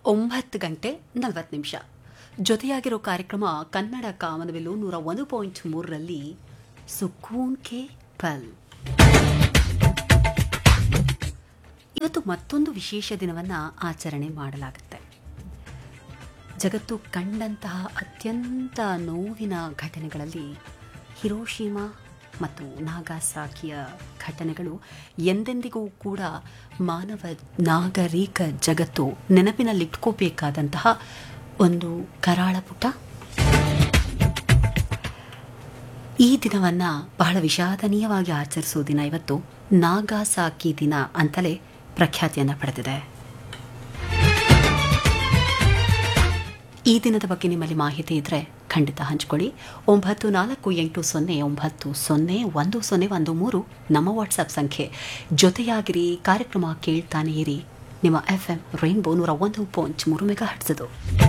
ಒಂಬತ್ತು ಗಂಟೆ ನಲವತ್ತು ನಿಮಿಷ ಜೊತೆಯಾಗಿರೋ ಕಾರ್ಯಕ್ರಮ ಕನ್ನಡ ಕಾಮನವೆಲ್ಲು ನೂರ ಒಂದು ಪಾಯಿಂಟ್ ಮೂರರಲ್ಲಿ ಸುಕೂನ್ ಕೆ ಪಲ್ ಇವತ್ತು ಮತ್ತೊಂದು ವಿಶೇಷ ದಿನವನ್ನು ಆಚರಣೆ ಮಾಡಲಾಗುತ್ತೆ ಜಗತ್ತು ಕಂಡಂತಹ ಅತ್ಯಂತ ನೋವಿನ ಘಟನೆಗಳಲ್ಲಿ ಹಿರೋಶಿಮಾ ಮತ್ತು ನಾಗಾಸಾಕಿಯ ಘಟನೆಗಳು ಎಂದೆಂದಿಗೂ ಕೂಡ ಮಾನವ ನಾಗರಿಕ ಜಗತ್ತು ನೆನಪಿನಲ್ಲಿಟ್ಕೋಬೇಕಾದಂತಹ ಒಂದು ಕರಾಳ ಪುಟ ಈ ದಿನವನ್ನು ಬಹಳ ವಿಷಾದನೀಯವಾಗಿ ಆಚರಿಸೋ ದಿನ ಇವತ್ತು ನಾಗಾಸಾಕಿ ದಿನ ಅಂತಲೇ ಪ್ರಖ್ಯಾತಿಯನ್ನು ಪಡೆದಿದೆ ಈ ದಿನದ ಬಗ್ಗೆ ನಿಮ್ಮಲ್ಲಿ ಮಾಹಿತಿ ಇದ್ದರೆ ಖಂಡಿತ ಹಂಚ್ಕೊಳ್ಳಿ ಒಂಬತ್ತು ನಾಲ್ಕು ಎಂಟು ಸೊನ್ನೆ ಒಂಬತ್ತು ಸೊನ್ನೆ ಒಂದು ಸೊನ್ನೆ ಒಂದು ಮೂರು ನಮ್ಮ ವಾಟ್ಸಪ್ ಸಂಖ್ಯೆ ಜೊತೆಯಾಗಿರಿ ಕಾರ್ಯಕ್ರಮ ಕೇಳ್ತಾನೆ ಇರಿ ನಿಮ್ಮ ಎಫ್ ಎಂ ರೈನ್ಬೋ ನೂರ ಒಂದು ಪಾಯಿಂಟ್ ಮೂರು ಮೆಗಾ ಹಟ್ಸದು